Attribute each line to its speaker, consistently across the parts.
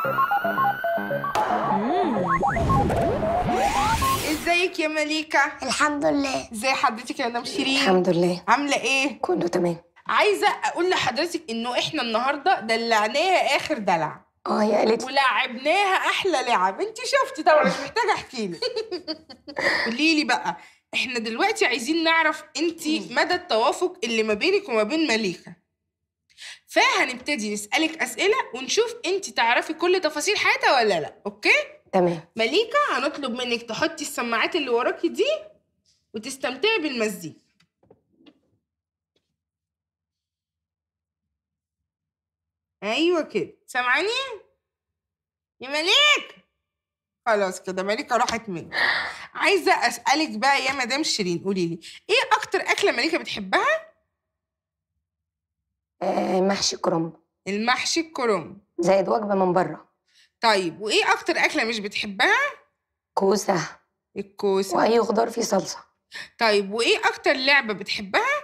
Speaker 1: ازيك يا مليكة
Speaker 2: الحمد لله
Speaker 1: ازي حضرتك يا مدام شيرين
Speaker 3: الحمد لله
Speaker 1: عاملة ايه
Speaker 3: كله تمام
Speaker 1: عايزة اقول لحضرتك انه احنا النهاردة دلعناها اخر دلع
Speaker 3: اه هي قالت لي
Speaker 1: ولعبناها احلى لعب انت شفتي طبعا مش محتاجه احكي لك قولي لي بقى احنا دلوقتي عايزين نعرف انت مدى التوافق اللي ما بينك وما بين مليكه فهنبتدي نسالك اسئله ونشوف انت تعرفي كل تفاصيل حياتها ولا لا اوكي
Speaker 3: تمام
Speaker 1: مليكه هنطلب منك تحطي السماعات اللي وراكي دي وتستمتعي بالمزيكا ايوه كده سامعاني يا مليك خلاص كده مليكه راحت مني عايزه اسالك بقى يا مدام شيرين قولي لي ايه اكتر اكله مليكه بتحبها
Speaker 3: آه محشي كرنب
Speaker 1: المحشي الكرنب
Speaker 3: زائد وجبه من بره
Speaker 1: طيب وايه اكتر اكله مش بتحبها
Speaker 3: كوسه
Speaker 1: الكوسه
Speaker 3: واي خضار فيه صلصه
Speaker 1: طيب وايه اكتر لعبه بتحبها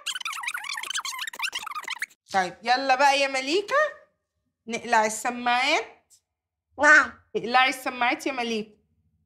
Speaker 1: طيب يلا بقى يا مليكه نقلع السماعات
Speaker 2: نعم
Speaker 1: اقلعي السماعات يا مليكه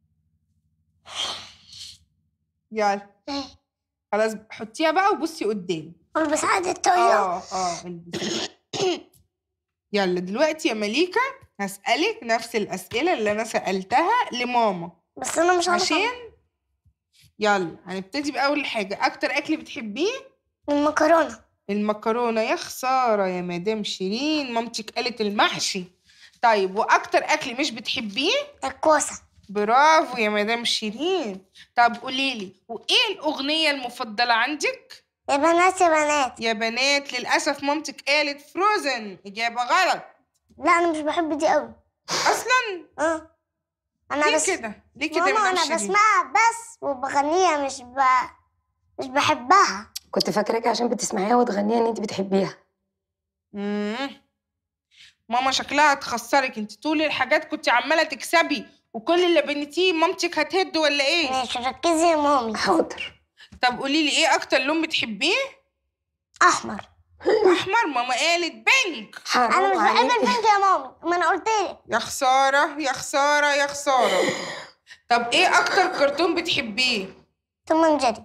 Speaker 1: يلا
Speaker 2: إيه؟
Speaker 1: خلاص حطيها بقى وبصي قدامي
Speaker 2: البس عادي الطاقية
Speaker 1: اه اه البسي. يلا دلوقتي يا مليكه هسألك نفس الأسئلة اللي أنا سألتها لماما
Speaker 2: بس انا مش عارفة
Speaker 1: عشان يلا هنبتدي بأول حاجة أكتر أكل بتحبيه
Speaker 2: المكرونة
Speaker 1: المكرونة يا خسارة يا مدام شيرين مامتك قالت المحشي طيب وأكتر أكل مش بتحبيه
Speaker 2: الكوسة
Speaker 1: برافو يا مدام شيرين طب قوليلي وإيه الأغنية المفضلة عندك؟
Speaker 2: يا بنات يا بنات
Speaker 1: يا بنات للأسف مامتك قالت فروزن إجابة غلط
Speaker 2: لا انا مش بحب دي قوي
Speaker 1: أصلا
Speaker 2: اه انا
Speaker 1: ليه
Speaker 2: بس
Speaker 1: كده؟ ليه كده يا
Speaker 2: ماما
Speaker 1: مدام
Speaker 2: انا
Speaker 1: شيرين؟
Speaker 2: بسمعها بس وبغنيها مش ب... مش بحبها
Speaker 3: كنت فاكراكي عشان بتسمعيها وتغنيها ان انت بتحبيها
Speaker 1: مم. ماما شكلها هتخسرك انت طول الحاجات كنت عمالة تكسبي وكل اللي بنتيه مامتك هتهد ولا ايه؟
Speaker 2: ماشي ركزي يا مامي
Speaker 3: حاضر
Speaker 1: طب قولي لي ايه اكتر لون بتحبيه؟
Speaker 2: احمر
Speaker 1: احمر ماما قالت بينك
Speaker 3: حرام
Speaker 2: انا مش بحب
Speaker 3: عليكي.
Speaker 2: البنك يا مامي ما انا قلت لك
Speaker 1: يا خسارة يا خسارة يا خسارة طب ايه اكتر كرتون بتحبيه؟
Speaker 2: توم اند جيري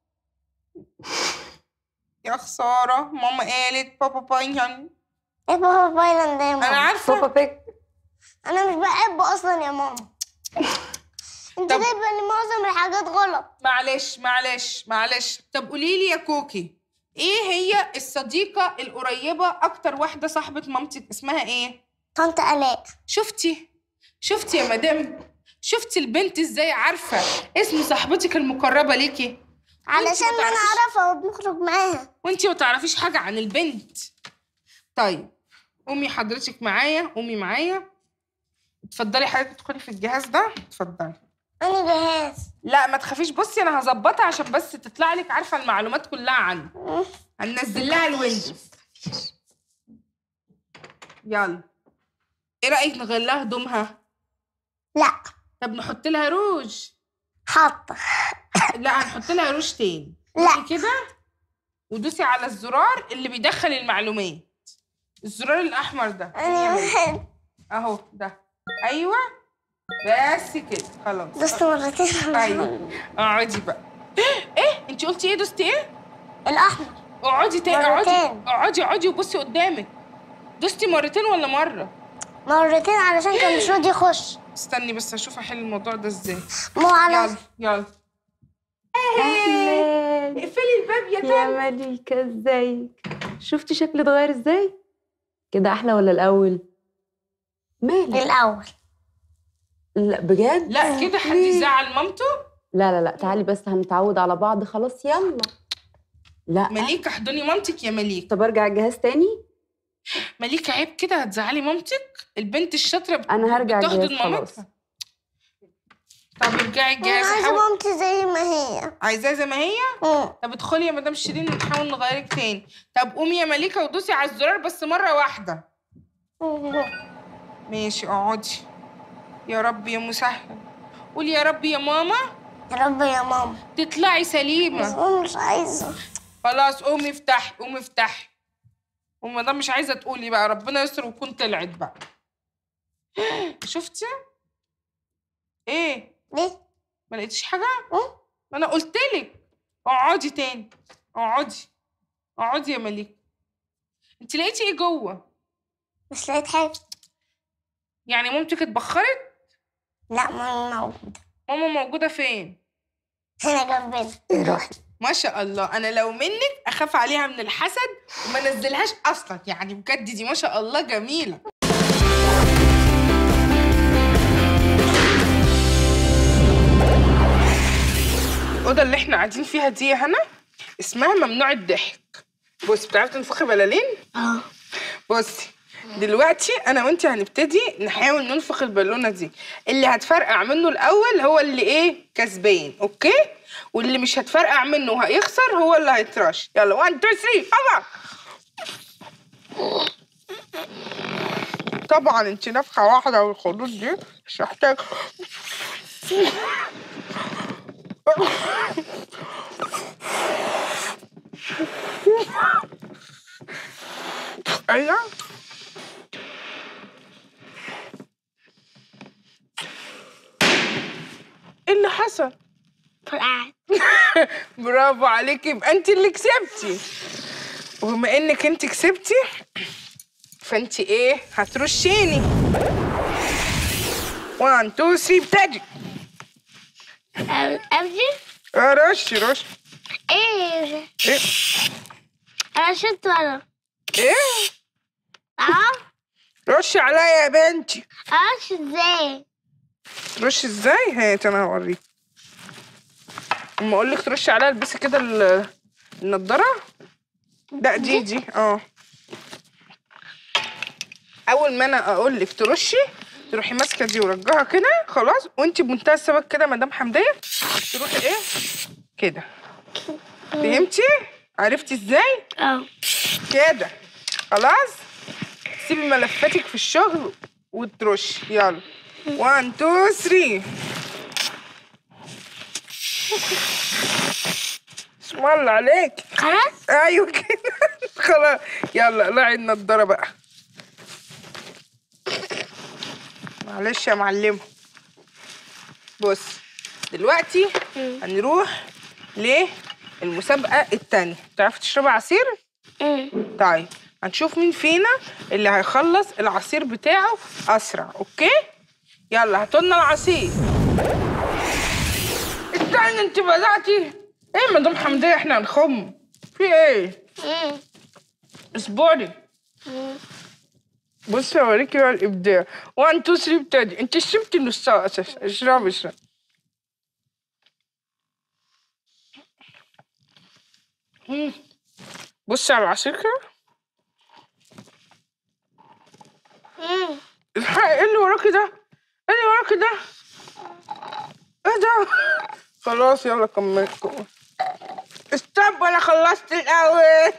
Speaker 1: يا خسارة ماما قالت بابا باين
Speaker 2: ايه بابا بايلاند ده يا
Speaker 1: انا
Speaker 2: ماما
Speaker 1: عارفة
Speaker 3: بابا بيك
Speaker 2: انا مش بحبه اصلا يا ماما انت
Speaker 1: طب-
Speaker 2: جايبه لي معظم الحاجات غلط
Speaker 1: معلش معلش معلش طب قولي لي يا كوكي ايه هي الصديقة القريبة اكتر واحدة صاحبة مامتك اسمها ايه؟
Speaker 2: طنط الاء
Speaker 1: شفتي شفتي يا مدام شفتي البنت ازاي عارفة اسم صاحبتك المقربة ليكي
Speaker 2: علشان
Speaker 1: ما
Speaker 2: انا
Speaker 1: تعرفيش-
Speaker 2: اعرفها وبنخرج معاها
Speaker 1: وانتي ما تعرفيش حاجة عن البنت طيب قومي حضرتك معايا قومي معايا اتفضلي حضرتك تدخلي في الجهاز ده اتفضلي
Speaker 2: انا جهاز
Speaker 1: لا ما تخافيش بصي انا هظبطها عشان بس تطلع لك عارفة المعلومات كلها عنه هننزل لها الويندوز يلا ايه رأيك نغير لها هدومها
Speaker 2: لا
Speaker 1: طب نحط لها روج
Speaker 2: حاطه
Speaker 1: لا هنحط لها روج تاني
Speaker 2: لا.
Speaker 1: دوسي كده ودوسي على الزرار اللي بيدخل المعلومات الزرار الاحمر ده
Speaker 2: انا بحب
Speaker 1: اهو ده ايوه بس كده خلاص
Speaker 2: دوست مرتين
Speaker 1: ايوه اقعدي بقى ايه انت قلتي ايه دوستي ايه
Speaker 2: الاحمر
Speaker 1: اقعدي تاني اقعدي
Speaker 2: مرتين.
Speaker 1: اقعدي اقعدي وبصي قدامك دوستي مرتين ولا مره
Speaker 2: مرتين علشان كان مش راضي يخش
Speaker 1: استني بس اشوف احل الموضوع ده ازاي
Speaker 2: مو على
Speaker 1: يلا يلا
Speaker 4: اهلا
Speaker 1: اقفلي الباب يا
Speaker 4: يا
Speaker 1: تاني
Speaker 4: مليكة ازيك شفتي شكلي اتغير ازاي كده احلى ولا الاول مالك
Speaker 2: الاول
Speaker 4: لا بجد
Speaker 1: لا كده حد
Speaker 4: ليه؟
Speaker 1: يزعل مامته
Speaker 4: لا لا لا تعالي بس هنتعود على بعض خلاص يلا لا
Speaker 1: مليكه احضني مامتك يا مليكه
Speaker 4: طب ارجع الجهاز تاني
Speaker 1: مليكه عيب كده هتزعلي مامتك البنت الشاطره بت-
Speaker 4: انا هرجع
Speaker 1: بتحضن
Speaker 4: الجهاز خلاص
Speaker 1: مامتها طب ارجعي
Speaker 2: انا
Speaker 1: الجهاز
Speaker 2: عايزه
Speaker 1: حاول
Speaker 2: مامتي زي ما هي
Speaker 1: عايزاه زي ما هي
Speaker 2: مم.
Speaker 1: طب ادخلي يا مدام شيرين نحاول نغيرك تاني طب قومي يا مليكه ودوسي على الزرار بس مره واحده ماشي اقعدي يا رب يا مسهل قولي يا رب يا ماما
Speaker 2: يا رب يا ماما
Speaker 1: تطلعي
Speaker 2: بس
Speaker 1: سليمه
Speaker 2: انا مش عايزه
Speaker 1: خلاص قومي افتحي قومي افتحي وما دام مش عايزه تقولي بقى ربنا يستر وتكون طلعت بقى شفتي ايه
Speaker 2: ليه؟
Speaker 1: ما لقيتيش حاجه
Speaker 2: اه
Speaker 1: ما انا قلت لك اقعدي تاني اقعدي اقعدي يا مليك انت لقيتي ايه جوه
Speaker 2: مش لقيت حاجة
Speaker 1: يعني مامتك اتبخرت
Speaker 2: لا ماما موجودة
Speaker 1: ماما موجوده فين
Speaker 2: هنا جنبنا
Speaker 3: ايه روحي
Speaker 1: ما شاء الله انا لو منك اخاف عليها من الحسد وما نزلهاش اصلا يعني بجد دي ما شاء الله جميله الاوضه اللي احنا قاعدين فيها دي يا هنا اسمها ممنوع الضحك بصي بتعرفي تنفخي بلالين
Speaker 2: اه
Speaker 1: بصي دلوقتي انا وانت هنبتدي نحاول ننفخ البالونه دي اللي هتفرقع منه الاول هو اللي ايه كسبان اوكي واللي مش هتفرقع منه وهيخسر هو اللي هيترش يلا 1 2 3 طبعا طبعا انت نفخه واحده والخدود دي مش محتاج ايوه ايه اللي حصل
Speaker 2: فرقعت
Speaker 1: برافو عليكي يبقى انت اللي كسبتي وبما انك انت كسبتي فانت ايه هترشيني 1 2 3 ابتدي
Speaker 2: أبدي
Speaker 1: آه، رشي رشي
Speaker 2: ايه
Speaker 1: ايه
Speaker 2: انا شفت ولا
Speaker 1: ايه
Speaker 2: اه
Speaker 1: رشي عليا يا بنتي
Speaker 2: عارف ازاي
Speaker 1: ترشي ازاي هات انا هوريك اما اقول لك ترشي عليها البسي كده ال- النضاره لا دي دي اه اول ما انا اقول لك ترشي تروحي ماسكه دي ورجها كده خلاص وانت بمنتهى السبب كده مدام حمديه تروحي ايه كده فهمتي عرفتي ازاي
Speaker 2: اه
Speaker 1: كده خلاص سيبي ملفاتك في الشغل وترشي يلا 1 2 3 اسم الله عليك
Speaker 2: خلاص
Speaker 1: ايوه كده خلاص يلا قلعي النضاره بقى معلش يا معلمه بص دلوقتي هنروح للمسابقه التانية تعرفي تشربي عصير طيب هنشوف مين فينا اللي هيخلص العصير بتاعه اسرع اوكي يلا هاتولنا العصير استنى انت بدأتي ايه مدام حمدية احنا هنخم في ايه اصبري بصي اوريكي بقى الابداع 1 2 3 ابتدي انت شربتي نصها اساسا اشربي اشربي مم. بصي على العصير كده الحقي ايه اللي وراكي ده؟ ايه اللي وراكي ده؟ ايه ده؟ خلاص يلا كمل كمل استنى انا خلصت الاول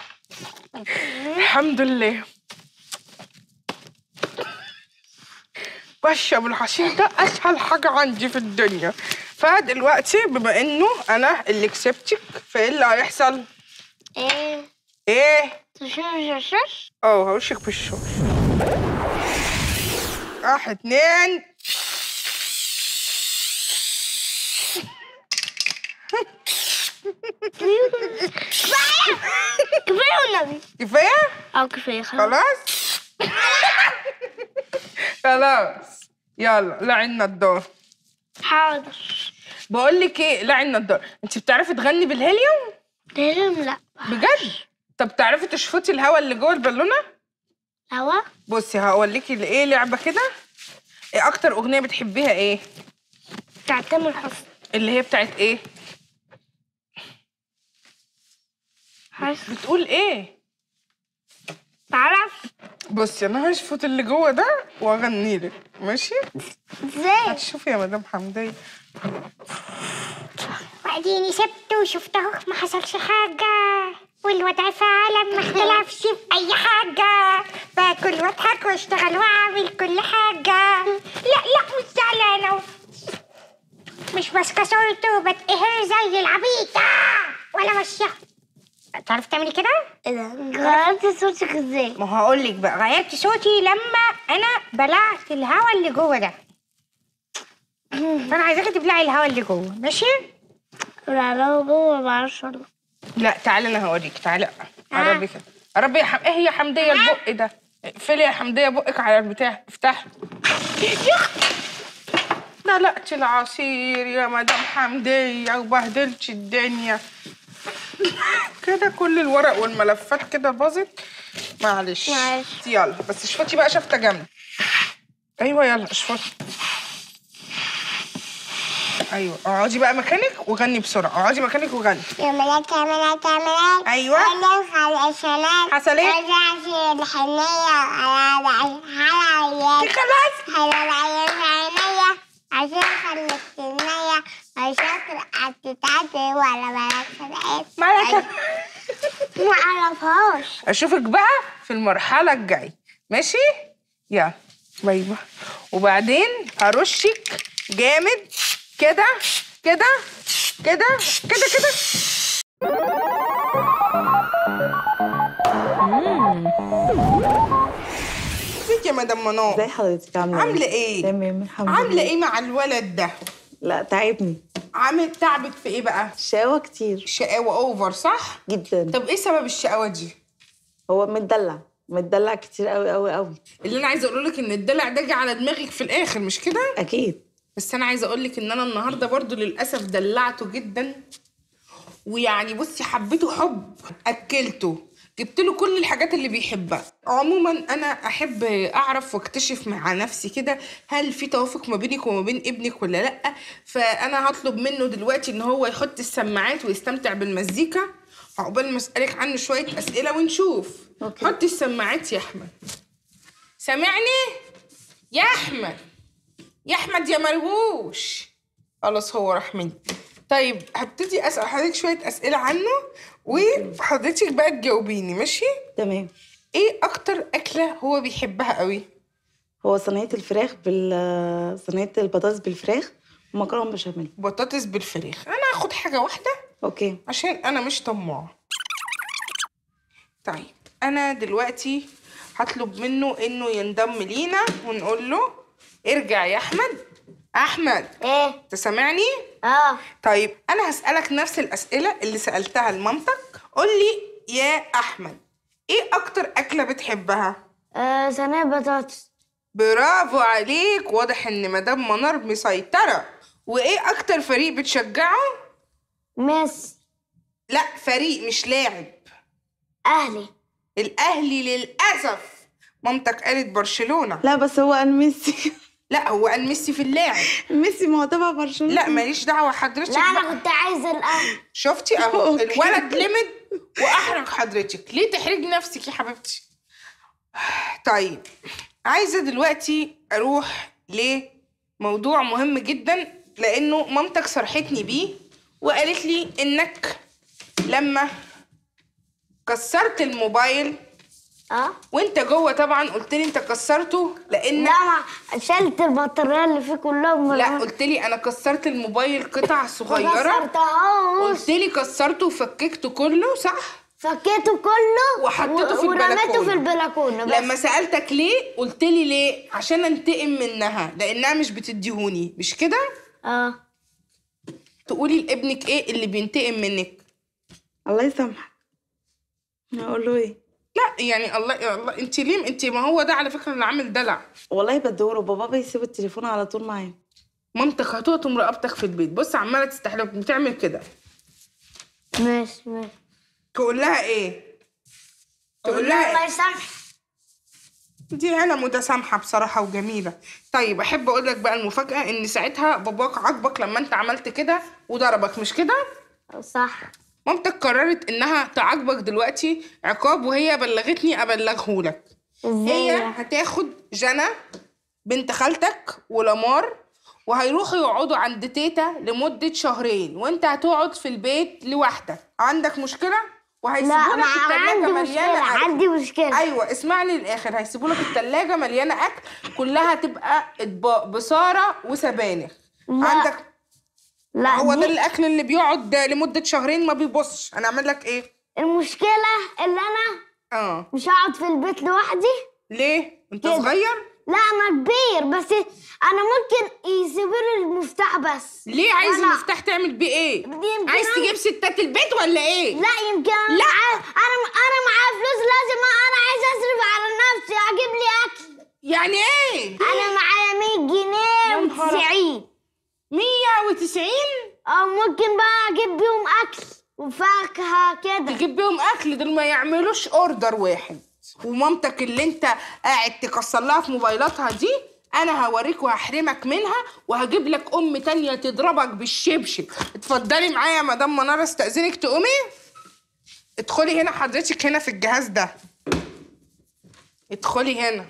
Speaker 1: الحمد لله بشرب العصير ده اسهل حاجه عندي في الدنيا فدلوقتي بما انه انا اللي كسبتك فايه اللي هيحصل؟
Speaker 2: ايه
Speaker 1: ايه؟
Speaker 2: تشوش
Speaker 1: اه هوشك بالشوش واحد اتنين
Speaker 2: كفايه والنبي
Speaker 1: كفايه
Speaker 2: اه كفايه خلاص
Speaker 1: خلاص خلاص يلا لعي النضاره
Speaker 2: حاضر
Speaker 1: بقول لك ايه لعي النضاره انت بتعرفي تغني بالهيليوم
Speaker 2: لازم لا
Speaker 1: بجد طب تعرفي تشفطي الهواء اللي جوه البالونه
Speaker 2: هوا
Speaker 1: بصي هقولك ايه لعبه كده ايه اكتر اغنيه بتحبيها ايه
Speaker 2: بتاع تامر حسني
Speaker 1: اللي هي بتاعت ايه
Speaker 2: حاسس
Speaker 1: بتقول ايه
Speaker 2: تعرف
Speaker 1: بصي انا هشفط اللي جوه ده واغني لك ماشي
Speaker 2: ازاي
Speaker 1: هتشوفي يا مدام حمدية
Speaker 2: وبعدين سبته وشفته ما حصلش حاجة والوضع فعلا ما اختلفش في أي حاجة باكل واضحك واشتغل واعمل كل حاجة لا لا مش زعلانة مش ماسكة صورته وبتقهر زي العبيطة ولا ماشية تعرفي تعملي كده؟
Speaker 5: ايه ده غيرت صوتك ازاي
Speaker 2: ما هقول لك بقى غيرت صوتي لما انا بلعت الهواء اللي جوه ده فانا عايزاكي تبلعي الهواء اللي جوه ماشي
Speaker 5: لا لا جوه ما اعرفش والله
Speaker 1: لا تعالي انا هوريك تعالي قربي كده قربي يا حم... ايه يا حمديه البق ده اقفلي يا حمديه بقك على البتاع افتحي نلقت العصير يا مدام حمديه وبهدلت الدنيا كده كل الورق والملفات كده باظت معلش
Speaker 5: معلش.
Speaker 1: يلا بس اشفطي بقى شفطه جامده ايوه يلا اشفطي ايوه اقعدي بقى مكانك وغني بسرعه اقعدي مكانك وغني
Speaker 5: يا ملاك يا ملاك يا ملاك
Speaker 1: أيوة.
Speaker 5: انا على الشمال
Speaker 1: حصل إيه؟
Speaker 5: رجع في الحنية على على عيال
Speaker 1: خلاص
Speaker 5: على العيال عينيا عشان خلت النية عشان هتتعدي ولا ملاك سبعين
Speaker 1: مالك
Speaker 5: ما اعرفهاش
Speaker 1: اشوفك بقى في المرحله الجايه ماشي يلا باي باي وبعدين هرشك جامد كده كده كده كده كده ازيك يا مدام منار
Speaker 6: ازي حضرتك عامله
Speaker 1: عامله ايه
Speaker 6: تمام الحمد
Speaker 1: عامله
Speaker 6: لله
Speaker 1: ايه مع الولد ده
Speaker 6: لا تعبني
Speaker 1: عامل تعبك في ايه بقى
Speaker 6: شقاوة كتير
Speaker 1: شقاوه اوفر صح
Speaker 6: جدا
Speaker 1: طب ايه سبب الشقاوه دي
Speaker 6: هو متدلع متدلع كتير قوي قوي قوي
Speaker 1: اللي انا عايزه اقول لك ان الدلع ده جه على دماغك في الاخر مش كده
Speaker 6: اكيد
Speaker 1: بس انا عايزه اقول لك ان انا النهارده برضو للاسف دلعته جدا ويعني بصي حبيته حب اكلته جبت له كل الحاجات اللي بيحبها عموما انا احب اعرف واكتشف مع نفسي كده هل في توافق ما بينك وما بين ابنك ولا لا فانا هطلب منه دلوقتي ان هو يحط السماعات ويستمتع بالمزيكا عقبال ما اسالك عنه شويه اسئله ونشوف
Speaker 6: أوكي.
Speaker 1: حط السماعات يا احمد سامعني يا احمد يا احمد يا مرهوش خلاص هو راح مني طيب هبتدي اسال حضرتك شويه اسئله عنه وحضرتك بقى تجاوبيني ماشي
Speaker 6: تمام
Speaker 1: ايه اكتر اكله هو بيحبها قوي
Speaker 6: هو صينية الفراخ بال صينية البطاطس بالفراخ ومكرونة بشاميل
Speaker 1: بطاطس بالفراخ انا هاخد حاجه واحده
Speaker 6: اوكي
Speaker 1: عشان انا مش طماعه طيب انا دلوقتي هطلب منه انه ينضم لينا ونقول له ارجع يا احمد احمد
Speaker 5: ايه
Speaker 1: تسمعني
Speaker 5: اه
Speaker 1: طيب انا هسالك نفس الاسئله اللي سالتها لمامتك قول لي يا احمد ايه اكتر اكله بتحبها
Speaker 5: آه، صينية بطاطس
Speaker 1: برافو عليك واضح ان مدام منار مسيطره وايه اكتر فريق بتشجعه
Speaker 5: ميس
Speaker 1: لا فريق مش لاعب
Speaker 5: اهلي
Speaker 1: الاهلي للاسف مامتك قالت برشلونه
Speaker 6: لا بس هو قال ميسي
Speaker 1: لا هو قال ميسي في اللاعب
Speaker 6: ميسي ما هو تبع برشلونة
Speaker 1: لا ماليش دعوه حضرتك
Speaker 5: لا انا
Speaker 1: بقى.
Speaker 5: كنت عايزة الاهلي
Speaker 1: شفتي اهو
Speaker 6: أوكي.
Speaker 1: الولد لمد واحرج حضرتك ليه تحرجي نفسك يا حبيبتي طيب عايزه دلوقتي اروح لموضوع مهم جدا لانه مامتك صرحتني بيه وقالت لي انك لما كسرت الموبايل
Speaker 5: اه
Speaker 1: وانت جوه طبعا قلت لي انت كسرته لان
Speaker 5: لا ما شلت البطارية اللي فيه كلها من
Speaker 1: لا قلت لي انا كسرت الموبايل قطع صغيره
Speaker 5: كسرتهاش
Speaker 1: قلت لي كسرته وفككته كله صح
Speaker 5: فكيته كله
Speaker 1: وحطيته في
Speaker 5: ورميته
Speaker 1: البلكونة.
Speaker 5: في البلكونة بس
Speaker 1: لما سألتك ليه قلت لي ليه عشان انتقم منها لانها مش بتديهوني مش كده
Speaker 5: اه
Speaker 1: تقولي لابنك ايه اللي بينتقم منك
Speaker 6: الله يسامحك هقول له ايه
Speaker 1: لا يعني الله يا الله انت ليه انت ما هو ده على فكره اللي عامل دلع
Speaker 6: والله بدوره بابا بيسيب التليفون على طول معاه
Speaker 1: مامتك هتقطم رقبتك في البيت بص عماله تستحلف بتعمل كده
Speaker 5: ماشي ماشي
Speaker 1: تقول لها ايه تقول
Speaker 5: الله
Speaker 1: لها إيه؟
Speaker 5: يسامحك
Speaker 1: دي عيله متسامحه بصراحه وجميله طيب احب اقول لك بقى المفاجاه ان ساعتها باباك عاقبك لما انت عملت كده وضربك مش كده
Speaker 5: صح
Speaker 1: مامتك قررت انها تعاقبك دلوقتي عقاب وهي بلغتني ابلغه لك هي
Speaker 5: ازاي
Speaker 1: هتاخد جنى بنت خالتك ولمار وهيروحوا يقعدوا عند تيتا لمدة شهرين وانت هتقعد في البيت لوحدك عندك مشكلة؟
Speaker 5: لا
Speaker 1: وهيسيبوا
Speaker 5: ما
Speaker 1: لك
Speaker 5: عندي
Speaker 1: التلاجة
Speaker 5: مشكلة
Speaker 1: مليانة أكل
Speaker 5: عندي مشكلة
Speaker 1: ايوه اسمعني للاخر هيسيبوا لك التلاجة مليانة اكل كلها تبقى اطباق بصارة وسبانخ
Speaker 5: لا.
Speaker 1: عندك
Speaker 5: لا
Speaker 1: هو ده
Speaker 5: دي
Speaker 1: الاكل اللي بيقعد لمدة شهرين ما بيبصش انا اعمل لك ايه؟
Speaker 5: المشكلة اللي أنا
Speaker 1: اه
Speaker 5: مش هقعد في البيت لوحدي
Speaker 1: ليه انت
Speaker 5: كده.
Speaker 1: صغير
Speaker 5: لا أنا كبير بس أنا ممكن يسيبوا لي المفتاح بس
Speaker 1: ليه عايز
Speaker 5: أنا-
Speaker 1: المفتاح تعمل بيه ايه
Speaker 5: يمكن
Speaker 1: عايز
Speaker 5: أنا-
Speaker 1: تجيب ستات البيت ولا ايه
Speaker 5: لا يمكن أنا
Speaker 1: لا.
Speaker 5: معايا- أنا أنا معايا فلوس لازم أنا عايز أصرف على نفسي أجيب لي أكل
Speaker 1: يعني ايه
Speaker 5: أنا معايا 100 جنيه
Speaker 1: يا نهار
Speaker 5: و90
Speaker 1: 190
Speaker 5: أو ممكن بقى أجيب بيهم أكل وفاكهة كده
Speaker 1: تجيب بيهم اكل دول ما يعملوش اوردر واحد ومامتك اللي انت قاعد تكسر لها في موبايلاتها دي انا هوريك وهحرمك منها وهجيب لك ام تانية تضربك بالشبشب اتفضلي معايا يا مدام منار استاذنك تقومي ادخلي هنا حضرتك هنا في الجهاز ده ادخلي هنا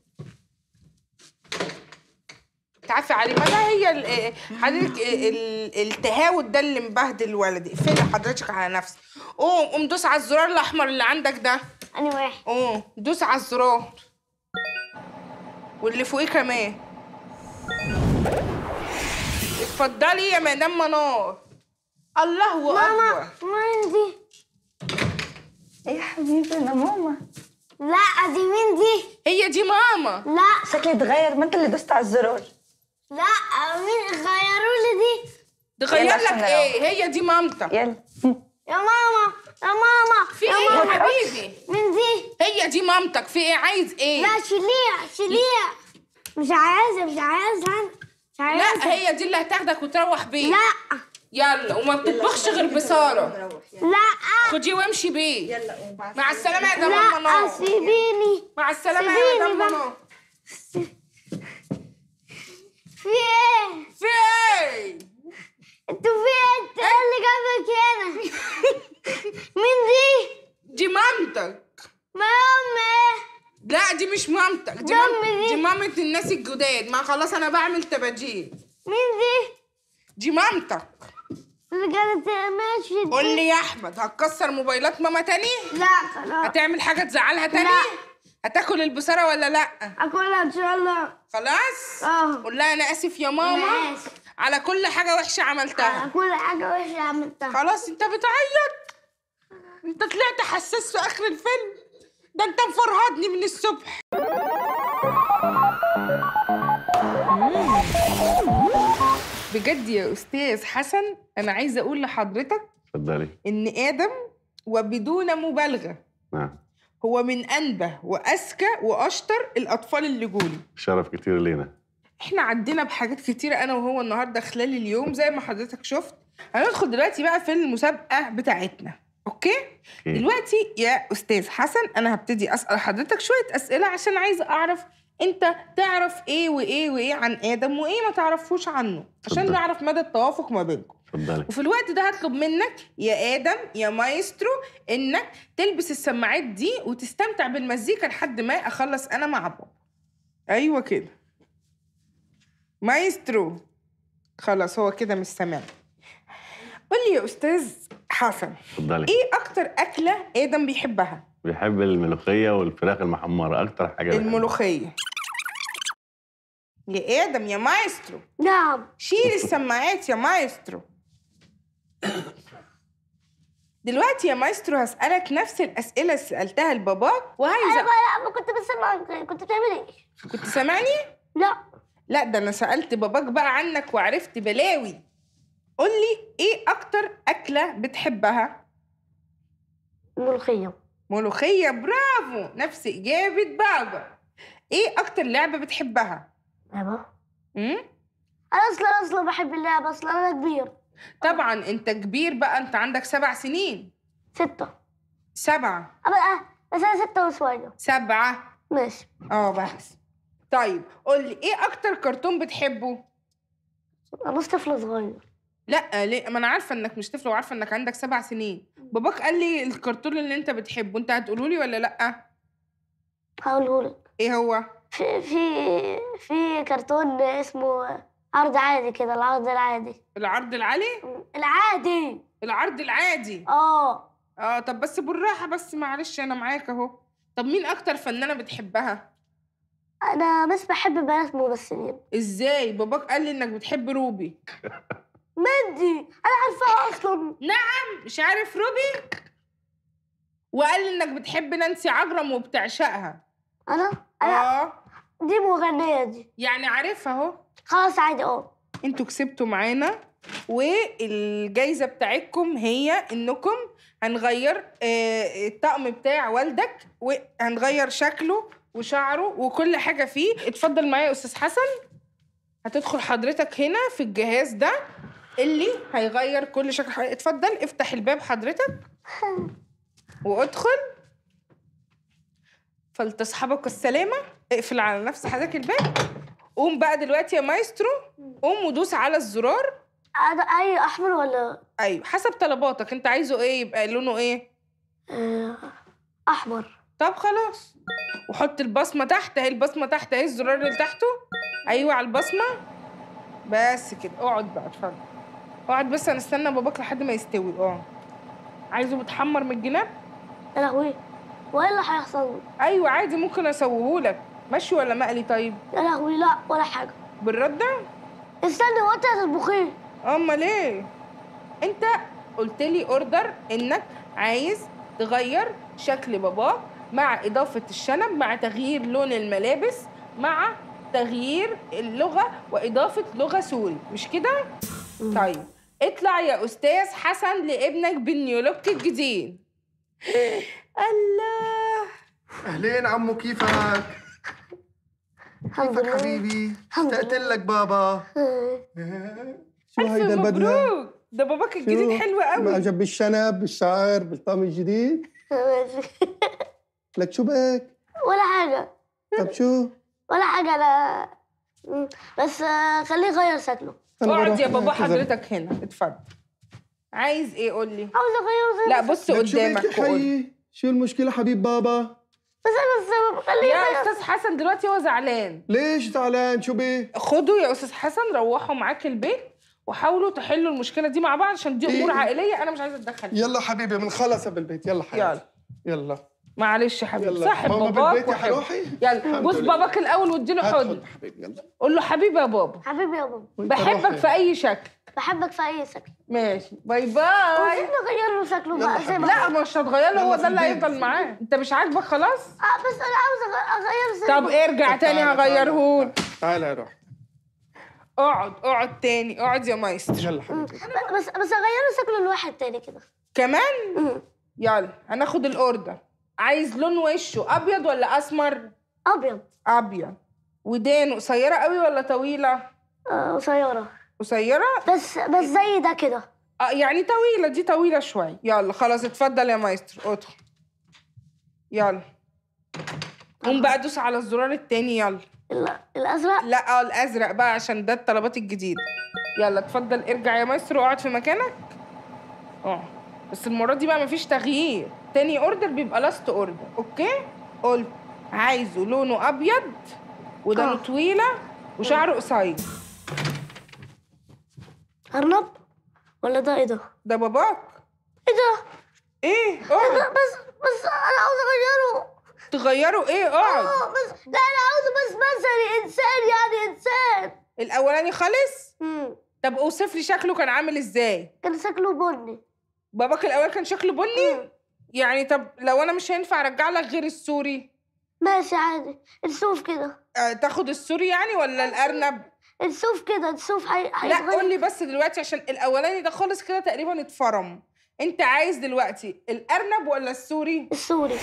Speaker 1: تعافي علي ما ده هي ال- إيه، حضرتك ال- ال- التهاوت ده اللي مبهدل ولدي اقفلي حضرتك على نفسك قوم قوم دوس على الزرار الاحمر اللي عندك ده
Speaker 5: أنا واحد
Speaker 1: قوم دوس على الزرار واللي فوقيه كمان اتفضلي يا مدام منار الله
Speaker 5: ماما
Speaker 1: اكبر
Speaker 5: مين دي؟
Speaker 7: ايه يا حبيبي انا ماما
Speaker 5: لا دي مين دي؟
Speaker 1: هي دي ماما
Speaker 5: لا
Speaker 7: شكلي اتغير ما انت اللي دوست على الزرار
Speaker 5: لا مين غيروا لي دي؟
Speaker 1: تغير
Speaker 7: يلا
Speaker 1: لك
Speaker 7: عشان
Speaker 1: ايه هي دي مامتك
Speaker 7: يلا
Speaker 5: يا ماما يا ماما
Speaker 1: في
Speaker 5: يا
Speaker 1: ايه يا
Speaker 5: ماما
Speaker 1: حبيبي
Speaker 5: مين دي؟
Speaker 1: هي دي مامتك في ايه عايز ايه
Speaker 5: لا شيليها شيليها مش عايزة مش عايزة أنا مش عايزة
Speaker 1: لا هي دي اللي هتاخدك وتروح بيه
Speaker 5: لا
Speaker 1: يلا وما بتطبخش غير بساره
Speaker 5: لا
Speaker 1: خديه وامشي بيه يلا مع السلامه يا مدام
Speaker 5: لا
Speaker 1: منار
Speaker 5: سيبيني
Speaker 1: مع السلامه يا
Speaker 5: سيبيني
Speaker 1: مدام
Speaker 5: بقى.
Speaker 1: منار
Speaker 5: في ايه؟
Speaker 1: في ايه
Speaker 5: انتوا في ايه؟ انت ايه اللي جابك هنا؟ مين دي؟
Speaker 1: دي مامتك
Speaker 5: ما امي
Speaker 1: لا دي مش مامتك دي,
Speaker 5: دي
Speaker 1: مام...
Speaker 5: أمي دي.
Speaker 1: دي مامة الناس الجداد ما خلاص انا بعمل تباجيل
Speaker 5: مين دي؟
Speaker 1: دي مامتك
Speaker 5: اللي كانت ماشي دي
Speaker 1: قول لي يا احمد هتكسر موبايلات ماما تاني
Speaker 5: لا خلاص
Speaker 1: هتعمل حاجه تزعلها تاني
Speaker 5: لا.
Speaker 1: هتاكل البصاره ولا لا
Speaker 5: اكلها ان شاء الله
Speaker 1: خلاص
Speaker 5: اه
Speaker 1: قول لها انا اسف يا ماما
Speaker 5: أنا آسف.
Speaker 1: على كل حاجه وحشه عملتها
Speaker 5: على كل حاجة وحشة عملتها
Speaker 1: خلاص انت بتعيط انت طلعت حساس في اخر الفيلم ده انت مفرهدني من الصبح بجد يا استاذ حسن انا عايزه اقول لحضرتك
Speaker 8: اتفضلي
Speaker 1: ان ادم وبدون مبالغه
Speaker 8: نعم
Speaker 1: هو من انبه واذكى واشطر الاطفال اللي جولي
Speaker 8: شرف كتير لينا
Speaker 1: احنا عدينا بحاجات كتيرة انا وهو النهارده خلال اليوم زي ما حضرتك شفت هندخل دلوقتي بقى في المسابقة بتاعتنا اوكي
Speaker 8: أوكي.
Speaker 1: دلوقتي يا استاذ حسن انا هبتدي اسال حضرتك شويه اسئله عشان عايزه اعرف انت تعرف ايه وايه وايه عن ادم وايه ما تعرفوش عنه عشان
Speaker 8: اتفضل.
Speaker 1: نعرف مدى التوافق ما بينكم
Speaker 8: اتفضلي
Speaker 1: وفي الوقت ده هطلب منك يا ادم يا مايسترو انك تلبس السماعات دي وتستمتع بالمزيكا لحد ما اخلص انا مع بابا ايوه كده مايسترو خلاص هو كده مش سامع قول لي يا استاذ حسن
Speaker 8: اتفضلي
Speaker 1: ايه اكتر اكله ادم بيحبها
Speaker 8: بيحب الملوخيه والفراخ المحمره اكتر حاجه بيحبها.
Speaker 1: الملوخيه يا ادم يا مايسترو
Speaker 5: نعم
Speaker 1: شيل السماعات يا مايسترو دلوقتي يا مايسترو هسألك نفس الأسئلة اللي سألتها لباباك وعايزة
Speaker 5: لا ما كنت بسمع كنت بتعمل ايه؟
Speaker 1: كنت سامعني؟
Speaker 5: لا
Speaker 1: لا ده أنا سألت باباك بقى عنك وعرفت بلاوي قول لي إيه أكتر أكلة بتحبها؟
Speaker 5: ملوخية
Speaker 1: ملوخية برافو نفس إجابة بابا إيه أكتر لعبة بتحبها؟
Speaker 5: بابا
Speaker 1: امم
Speaker 5: انا اصلا اصلا بحب اللعب اصلا انا كبير
Speaker 1: طبعا أنت كبير بقى أنت عندك سبع سنين
Speaker 5: ستة
Speaker 1: سبعة
Speaker 5: أبقى بس انا ستة وشوية
Speaker 1: سبعة
Speaker 5: ماشي
Speaker 1: اه بحث طيب قول لي ايه اكتر كرتون بتحبه
Speaker 5: انا بس طفل صغير
Speaker 1: لا ليه ما انا عارفه انك مش طفل وعارفه انك عندك سبع سنين باباك قال لي الكرتون اللي انت بتحبه انت هتقوله لي ولا لا
Speaker 5: هقولهولك
Speaker 1: ايه هو
Speaker 5: في في في كرتون اسمه عرض عادي كده العرض العادي
Speaker 1: العرض العالي
Speaker 5: العادي
Speaker 1: العرض العادي
Speaker 5: اه
Speaker 1: اه طب بس بالراحه بس معلش انا معاك اهو طب مين اكتر فنانه بتحبها
Speaker 5: انا بس بحب بنات ممثلين
Speaker 1: ازاي باباك قال لي انك بتحب روبي
Speaker 5: مندي انا عارفاها اصلا
Speaker 1: نعم مش عارف روبي وقال لي انك بتحب نانسي عجرم وبتعشقها
Speaker 5: انا انا
Speaker 1: اه
Speaker 5: دي مغنيه دي
Speaker 1: يعني عارفها اهو
Speaker 5: خلاص عادي اه
Speaker 1: انتوا كسبتوا معانا والجايزه بتاعتكم هي انكم هنغير آه، الطقم بتاع والدك وهنغير شكله وشعره وكل حاجه فيه اتفضل معايا يا استاذ حسن هتدخل حضرتك هنا في الجهاز ده اللي هيغير كل شكل حضرتك اتفضل افتح الباب حضرتك وادخل فلتصحبك السلامه اقفل على نفس حضرتك الباب قوم بقى دلوقتي يا مايسترو قوم ودوس على الزرار
Speaker 5: انا اي احمر ولا
Speaker 1: ايوه حسب طلباتك انت عايزه ايه يبقى لونه ايه
Speaker 5: آه، احمر
Speaker 1: طب خلاص وحط البصمه تحت اهي البصمه تحت اهي الزرار اللي تحته ايوه على البصمه بس كده اقعد بقى اتفضل اقعد بس انا استنى باباك لحد ما يستوي اه عايزه متحمر من الجناب
Speaker 5: يا لهوي وايه اللي هيحصل له؟
Speaker 1: ايوه عادي ممكن اسويهولك مشي ولا مقلي طيب
Speaker 5: يا لهوي لا ولا حاجه
Speaker 1: بالرده
Speaker 5: استني هو انت هتطبخيه
Speaker 1: امال ايه انت قلت لي اوردر انك عايز تغير شكل باباك مع اضافه الشنب مع تغيير لون الملابس مع تغيير اللغه واضافه لغه سوري مش كده طيب اطلع يا استاذ حسن لابنك بالنيولوك الجديد الله
Speaker 9: اهلين عمو كيفك؟
Speaker 5: الحمد
Speaker 9: كيفك
Speaker 5: لله
Speaker 9: حبيبي؟
Speaker 5: الحمد
Speaker 9: اشتقت
Speaker 5: لله.
Speaker 9: لك بابا
Speaker 5: آه،
Speaker 9: شو
Speaker 1: الف
Speaker 9: هيدا البدلة؟
Speaker 1: مبروك ده باباك الجديد حلو
Speaker 9: ما
Speaker 1: قوي
Speaker 9: عجب بالشنب بالشعر بالطقم الجديد
Speaker 5: ماشي.
Speaker 9: لك شو بك؟
Speaker 5: ولا حاجه
Speaker 9: طب شو؟
Speaker 5: ولا حاجه انا مم، بس آه، خليه يغير شكله
Speaker 9: أنا
Speaker 1: اقعد
Speaker 9: بروح
Speaker 1: يا بابا
Speaker 9: أعتذر.
Speaker 1: حضرتك هنا اتفضل عايز ايه قول لي
Speaker 5: عاوز اغيره زي
Speaker 1: لا
Speaker 5: ما-
Speaker 1: بص
Speaker 9: لك شو بك
Speaker 1: قدامك
Speaker 9: يا
Speaker 1: وقول
Speaker 9: حيي؟ شو المشكلة حبيب بابا؟
Speaker 5: بس انا السبب خليه
Speaker 1: يا
Speaker 5: يغير
Speaker 1: استاذ حسن دلوقتي هو زعلان
Speaker 9: ليش زعلان؟ شو بك؟
Speaker 1: خدوا يا استاذ حسن روحوا معاك البيت وحاولوا تحلوا المشكله دي مع بعض عشان دي امور
Speaker 9: إيه؟
Speaker 1: عائليه انا مش عايزه اتدخل فيها.
Speaker 9: يلا حبيبي بنخلص بالبيت يلا حبيبي
Speaker 1: يلا
Speaker 9: يلا
Speaker 1: معلش يا حبيبي
Speaker 9: يلا
Speaker 1: صاحب
Speaker 9: ماما
Speaker 1: باباك
Speaker 9: بالبيت يا
Speaker 1: وحب
Speaker 9: حروحي
Speaker 1: يلا
Speaker 9: الحمد
Speaker 1: بص
Speaker 9: لله.
Speaker 1: باباك الاول واديله
Speaker 9: هات
Speaker 1: حضن
Speaker 9: حضن حبيبي يلا
Speaker 1: قول له حبيبي يا بابا
Speaker 5: حبيبي يا بابا
Speaker 9: وانت
Speaker 1: بحبك
Speaker 9: روحي.
Speaker 1: في اي شكل
Speaker 5: بحبك في اي شكل
Speaker 1: ماشي باي باي
Speaker 5: عايزين نغير له شكله
Speaker 9: يلا
Speaker 5: بقى
Speaker 9: حبيبي.
Speaker 5: سيبها
Speaker 1: لا مش هتغير له هو
Speaker 9: يلا
Speaker 1: ده
Speaker 9: في
Speaker 1: اللي
Speaker 9: البيت.
Speaker 1: هيفضل معاه انت مش عاجبك خلاص
Speaker 5: اه بس انا عاوز أغ- اغير شكله
Speaker 1: طب ارجع
Speaker 9: طب
Speaker 1: تاني
Speaker 9: تعالى، تعالى،
Speaker 1: هغيرهولك
Speaker 9: تعالى يا روح
Speaker 1: اقعد اقعد تاني اقعد يا مايستر
Speaker 9: يلا حبيبي
Speaker 5: بس بس اغير له شكله لواحد تاني كده
Speaker 1: كمان
Speaker 5: مم.
Speaker 1: يلا هناخد الاوردر عايز لون وشه ابيض ولا اسمر
Speaker 5: ابيض
Speaker 1: ابيض ودانه قصيره قوي ولا طويله
Speaker 5: آه، قصيره
Speaker 1: قصيره
Speaker 5: بس بس زي ده كده
Speaker 1: اه يعني طويله دي طويله شويه يلا خلاص اتفضل يا مايسترو ادخل يلا قوم بقى دوس على الزرار التاني يلا
Speaker 5: ال- الازرق
Speaker 1: لا اه الازرق بقى عشان ده الطلبات الجديده يلا اتفضل ارجع يا مايسترو اقعد في مكانك اه بس المره دي بقى مفيش تغيير تاني اوردر بيبقى لاست اوردر اوكي قلت عايزه لونه ابيض ودانه
Speaker 5: آه.
Speaker 1: طويله وشعره قصير
Speaker 5: ارنب ولا ده ايه ده
Speaker 1: ده باباك
Speaker 5: ايه ده
Speaker 1: ايه
Speaker 5: لا
Speaker 1: اقعد
Speaker 5: بس بس انا عاوز اغيره
Speaker 1: تغيره ايه اقعد
Speaker 5: اه بس لا انا عاوز بس مثلا انسان يعني انسان
Speaker 1: الاولاني خالص
Speaker 5: مم.
Speaker 1: طب اوصف لي شكله كان عامل ازاي
Speaker 5: كان شكله بني
Speaker 1: باباك الاول كان شكله بني يعني طب لو انا مش هينفع ارجع لك غير السوري
Speaker 5: ماشي عادي السوف كده
Speaker 1: آه، تاخد السوري يعني ولا الارنب
Speaker 5: السوف كده السوف هي...
Speaker 1: لا
Speaker 5: هيتغير
Speaker 1: قول لي بس دلوقتي عشان الاولاني ده خالص كده تقريبا اتفرم انت عايز دلوقتي الارنب ولا السوري
Speaker 5: السوري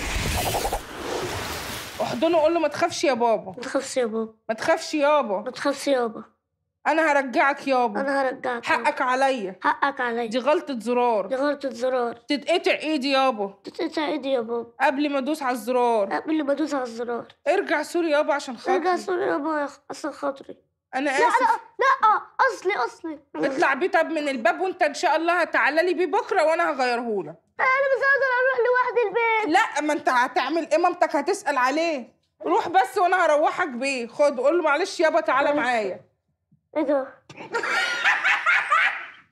Speaker 1: احضنه قول له ما تخافش يا بابا
Speaker 5: ما تخافش يا بابا
Speaker 1: ما تخافش يابا
Speaker 5: ما تخافش يابا
Speaker 1: انا هرجعك يابا
Speaker 5: انا هرجعك
Speaker 1: حقك عليا
Speaker 5: حقك عليا
Speaker 1: دي غلطة زرار
Speaker 5: دي غلطة زرار
Speaker 1: تتقطع ايدي يابا
Speaker 5: تتقطع ايدي يا بابا
Speaker 1: قبل ما ادوس على الزرار
Speaker 5: قبل ما ادوس على الزرار
Speaker 1: ارجع سوري يابا عشان
Speaker 5: ارجع
Speaker 1: خاطري
Speaker 5: سوري يابا يا أخ- عشان خاطري
Speaker 1: انا
Speaker 5: لا
Speaker 1: اسف
Speaker 5: لا لا اصلي اصلي
Speaker 1: اطلع بيه طب من الباب وانت ان شاء الله هتعالى لي بيه بكره وانا هغيرهولك
Speaker 5: انا مش هقدر اروح لوحدي البيت
Speaker 1: لا ما انت هتعمل ايه مامتك هتسال عليه روح بس وانا هروحك بيه خد قول له معلش يابا تعالى معايا
Speaker 5: ايه ده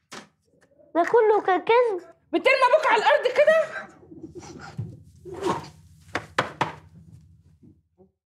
Speaker 5: ده كله كان كذب
Speaker 1: بترمي ابوك على الارض كده